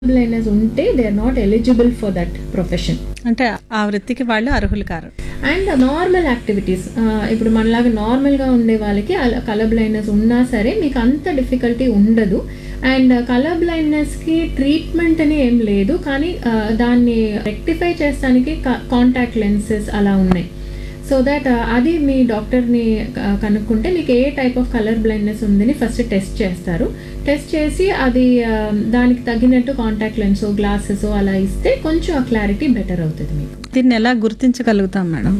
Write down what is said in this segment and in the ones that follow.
Blindness ఉంటే they are not eligible for that profession అంటే ఆ వృత్తికి వాళ్ళు అర్హులు కారు అండ్ నార్మల్ యాక్టివిటీస్ ఇప్పుడు మనలాగా నార్మల్గా ఉండే వాళ్ళకి కలర్ బ్లైండ్నెస్ ఉన్నా సరే మీకు అంత డిఫికల్టీ ఉండదు అండ్ కలర్ బ్లైండ్నెస్కి ట్రీట్మెంట్ అని ఏం లేదు కానీ ఆ, దాన్ని రెక్టిఫై చేస్తానికి కాంటాక్ట్ లెన్సెస్ అలా ఉన్నాయి సో దట్ అది మీ డాక్టర్ని క- కనుక్కుంటే మీకు a type of colour blindness ఉందని ఫస్ట్ టెస్ట్ చేస్తారు టెస్ట్ చేసి అది ఆ, దానికి తగినట్టు కాంటాక్ట్ లెన్స్ గ్లాసెస్ అలా ఇస్తే కొంచెం ఆ క్లారిటీ బెటర్ అవుతుంది మీకు దీన్ని ఎలా గుర్తించగలుగుతాం మేడం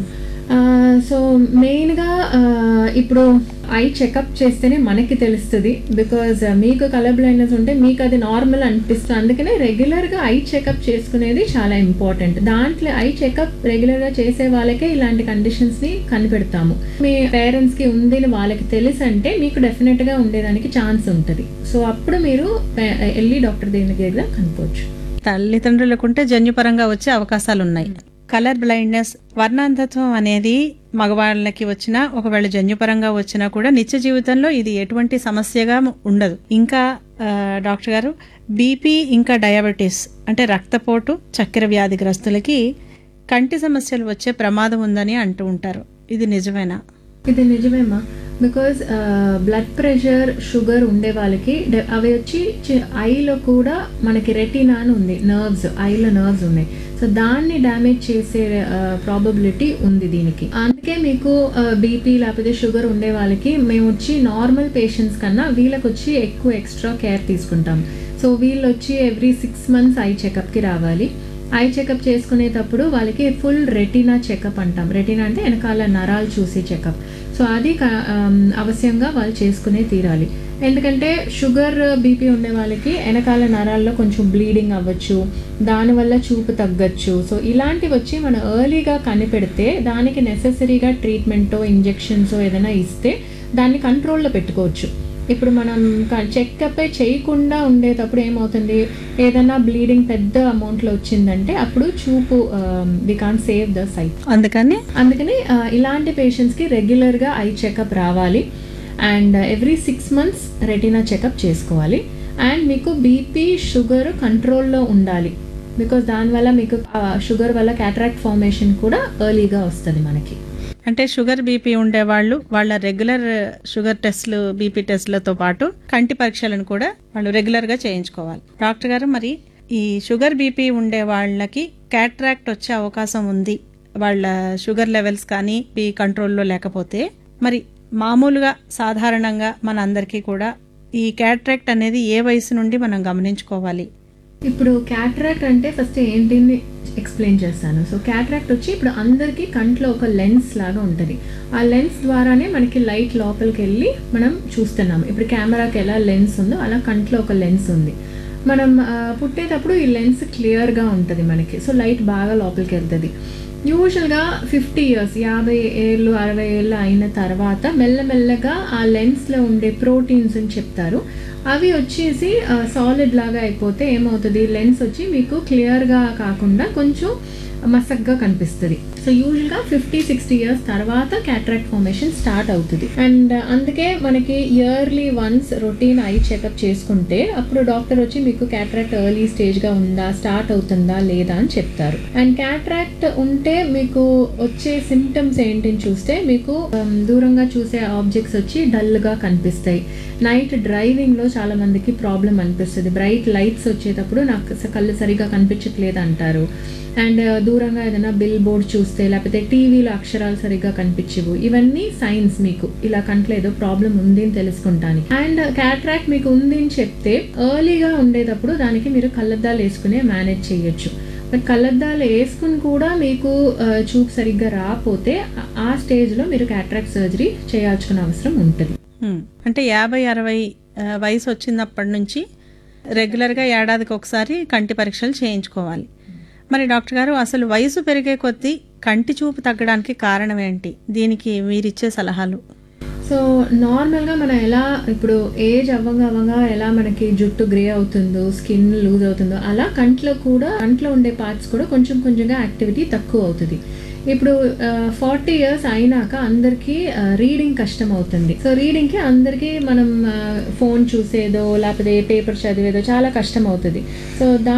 సో మెయిన్గా ఇప్పుడు ఐ చెకప్ చేస్తేనే మనకి తెలుస్తుంది బికాజ్ మీకు కలర్ బ్లైండ్నెస్ ఉంటే మీకు అది నార్మల్ అనిపిస్తుంది అందుకనే రెగ్యులర్గా ఐ చెకప్ చేసుకునేది చాలా ఇంపార్టెంట్ దాంట్లో ఐ చెకప్ రెగ్యులర్గా చేసే వాళ్ళకే ఇలాంటి కండిషన్స్ని కనిపెడతాము మీ పేరెంట్స్కి ఉంది అని వాళ్ళకి తెలుసు అంటే మీకు డెఫినెట్గా ఉండేదానికి ఛాన్స్ ఉంటుంది సో అప్పుడు మీరు పే- వెళ్ళి డాక్టర్ దేని దగ్గర కనుక్కోవచ్చు తల్లిదండ్రులకుంటే జన్యుపరంగా వచ్చే అవకాశాలు ఉన్నాయి కలర్ బ్లైండ్నెస్ వర్ణాంధత్వం అనేది మగవాళ్ళకి వచ్చినా ఒకవేళ జన్యుపరంగా వచ్చినా కూడా నిత్య జీవితంలో ఇది ఎటువంటి సమస్యగా ఉండదు ఇంకా ఆ, డాక్టర్ గారు బీపీ ఇంకా డయాబెటీస్ అంటే రక్తపోటు చక్కెర వ్యాధిగ్రస్తులకి కంటి సమస్యలు వచ్చే ప్రమాదం ఉందని అంటూ ఉంటారు ఇది నిజమేనా ఇది నిజమేమా బికాజ్ బ్లడ్ ప్రెషర్ షుగర్ ఉండే వాళ్ళకి డ- అవి వచ్చి చి- ఐలో కూడా మనకి రెటీనా అని ఉంది నర్వ్స్ ఐలో నర్వ్స్ ఉన్నాయి సో దాన్ని డ్యామేజ్ చేసే ప్రాబబిలిటీ ఉంది దీనికి అందుకే మీకు బీపీ లేకపోతే షుగర్ ఉండే వాళ్ళకి మేము వచ్చి నార్మల్ పేషెంట్స్ కన్నా వీళ్ళకి వచ్చి ఎక్కువ ఎక్స్ట్రా కేర్ తీసుకుంటాం సో వీళ్ళు వచ్చి ఎవ్రీ సిక్స్ మంత్స్ ఐ చెకప్కి రావాలి ఐ చెకప్ చేసుకునేటప్పుడు వాళ్ళకి ఫుల్ రెటీనా చెకప్ అంటాం రెటీనా అంటే వెనకాల నరాలు చూసే చెకప్ సో అది క- ఆమ్, అవశ్యంగా వాళ్ళు చేసుకునే తీరాలి ఎందుకంటే షుగర్ బీపీ ఉండే వాళ్ళకి వెనకాల నరాల్లో కొంచెం బ్లీడింగ్ అవ్వచ్చు దానివల్ల చూపు తగ్గచ్చు సో ఇలాంటివి వచ్చి మనం ఎర్లీగా కనిపెడితే దానికి నెససరీగా ట్రీట్మెంటో ఇంజెక్షన్సో ఏదైనా ఇస్తే దాన్ని కంట్రోల్లో పెట్టుకోవచ్చు ఇప్పుడు మనం చెకప్ చేయకుండా ఉండేటప్పుడు ఏమవుతుంది ఏదైనా బ్లీడింగ్ పెద్ద అమౌంట్లో వచ్చిందంటే అప్పుడు చూపు we can save the sight అందుకని అందుకని ఆ, ఇలాంటి పేషెంట్స్కి రెగ్యులర్గా ఐ చెకప్ రావాలి and every six months retina checkup చేసుకోవాలి అండ్ మీకు బీపీ షుగర్ కంట్రోల్లో ఉండాలి బికాస్ దానివల్ల మీకు షుగర్ వల్ల క్యాటరాక్ట్ ఫార్మేషన్ కూడా ఎర్లీగా వస్తుంది మనకి అంటే షుగర్ బీపీ ఉండేవాళ్ళు వాళ్ళ రెగ్యులర్ షుగర్ టెస్ట్లు బీపీ టెస్ట్లతో పాటు కంటి పరీక్షలను కూడా వాళ్ళు రెగ్యులర్ గా చేయించుకోవాలి డాక్టర్ గారు మరి ఈ షుగర్ బీపీ ఉండే వాళ్ళకి క్యాట్రాక్ట్ వచ్చే అవకాశం ఉంది వాళ్ళ షుగర్ లెవెల్స్ కానీ బీ కంట్రోల్లో లేకపోతే మరి మామూలుగా సాధారణంగా మన అందరికీ కూడా ఈ క్యాట్రాక్ట్ అనేది ఏ వయసు నుండి మనం గమనించుకోవాలి ఇప్పుడు క్యాట్రాక్ట్ అంటే ఫస్ట్ ఏంటిని ఎక్స్ప్లెయిన్ చేస్తాను సో క్యాట్రాక్ట్ వచ్చి ఇప్పుడు అందరికీ కంట్లో ఒక లెన్స్ లాగా ఉంటుంది ఆ లెన్స్ ద్వారానే మనకి లైట్ లోపలికి వెళ్ళి మనం చూస్తున్నాం ఇప్పుడు కెమెరాకి ఎలా లెన్స్ ఉందో అలా కంట్లో ఒక లెన్స్ ఉంది మనం ఆ, పుట్టేటప్పుడు ఈ లెన్స్ క్లియర్గా ఉంటుంది మనకి సో లైట్ బాగా లోపలికి వెళ్తుంది యూజువల్గా ఫిఫ్టీ ఇయర్స్ యాభై ఏళ్ళు అరవై ఏళ్ళు అయిన తర్వాత మెల్లమెల్లగా ఆ లెన్స్లో ఉండే ప్రోటీన్స్ అని చెప్తారు అవి వచ్చేసి సాలిడ్ లాగా అయిపోతే ఏమవుతుంది లెన్స్ వచ్చి మీకు క్లియర్గా కాకుండా కొంచెం మసగ్గా కనిపిస్తుంది సో యూజువల్గా ఫిఫ్టీ సిక్స్టీ ఇయర్స్ తర్వాత క్యాట్రాక్ట్ ఫార్మేషన్ స్టార్ట్ అవుతుంది అండ్ అందుకే మనకి yearly once routine eye checkup చేసుకుంటే అప్పుడు డాక్టర్ వచ్చి మీకు క్యాట్రాక్ట్ ఎర్లీ స్టేజ్గా ఉందా స్టార్ట్ అవుతుందా లేదా అని చెప్తారు అండ్ క్యాట్రాక్ట్ ఉంటే మీకు వచ్చే సిమ్టమ్స్ ఏంటని చూస్తే మీకు um, దూరంగా చూసే ఆబ్జెక్ట్స్ వచ్చి డల్గా కనిపిస్తాయి నైట్ డ్రైవింగ్లో చాలా మందికి ప్రాబ్లం అనిపిస్తుంది బ్రైట్ లైట్స్ వచ్చేటప్పుడు నాకు స- కళ్ళు సరిగా కనిపించట్లేదు అంటారు అండ్ దూరంగా ఏదైనా బిల్ బోర్డ్ చూస్తే లేకపోతే టీవీలో అక్షరాలు సరిగ్గా కనిపించవు ఇవన్నీ సైన్స్ మీకు ఇలా కంట్లో ఏదో ప్రాబ్లం ఉంది అని తెలుసుకుంటానికి అండ్ క్యాట్రాక్ట్ మీకు ఉంది అని చెప్తే ఎర్లీగా ఉండేటప్పుడు దానికి మీరు కళ్ళద్దాలు వేసుకునే మేనేజ్ చేయొచ్చు బట్ కళ్ళద్దాలు వేసుకుని కూడా మీకు ఆ, చూపు సరిగ్గా రాకపోతే ఆ- ఆ స్టేజ్లో మీరు క్యాట్రాక్ట్ సర్జరీ చేయాల్సిన అవసరం ఉంటుంది హ్మ్. అంటే యాభై అరవై ఆ, వయసు వచ్చినప్పటి నుంచి రెగ్యులర్గా ఏడాదికి ఒకసారి కంటి పరీక్షలు చేయించుకోవాలి మరి డాక్టర్ గారు అసలు వయసు పెరిగే కొద్దీ కంటి చూపు తగ్గడానికి కారణం ఏంటి దీనికి మీరిచ్చే సలహాలు సో నార్మల్గా మనం ఎలా ఇప్పుడు ఏజ్ అవ్వంగా అవ్వంగా ఎలా మనకి జుట్టు గ్రే అవుతుందో స్కిన్ లూజ్ అవుతుందో అలా కంట్లో కూడా కంట్లో ఉండే పార్ట్స్ కూడా కొంచెం కొంచెంగా యాక్టివిటీ తక్కువ అవుతుంది ఇప్పుడు ఫార్టీ ఇయర్స్ అయినాక అందరికీ రీడింగ్ కష్టం అవుతుంది సో రీడింగ్కి అందరికీ మనం ఫోన్ చూసేదో లేకపోతే పేపర్ చదివేదో చాలా కష్టం అవుతుంది సో దా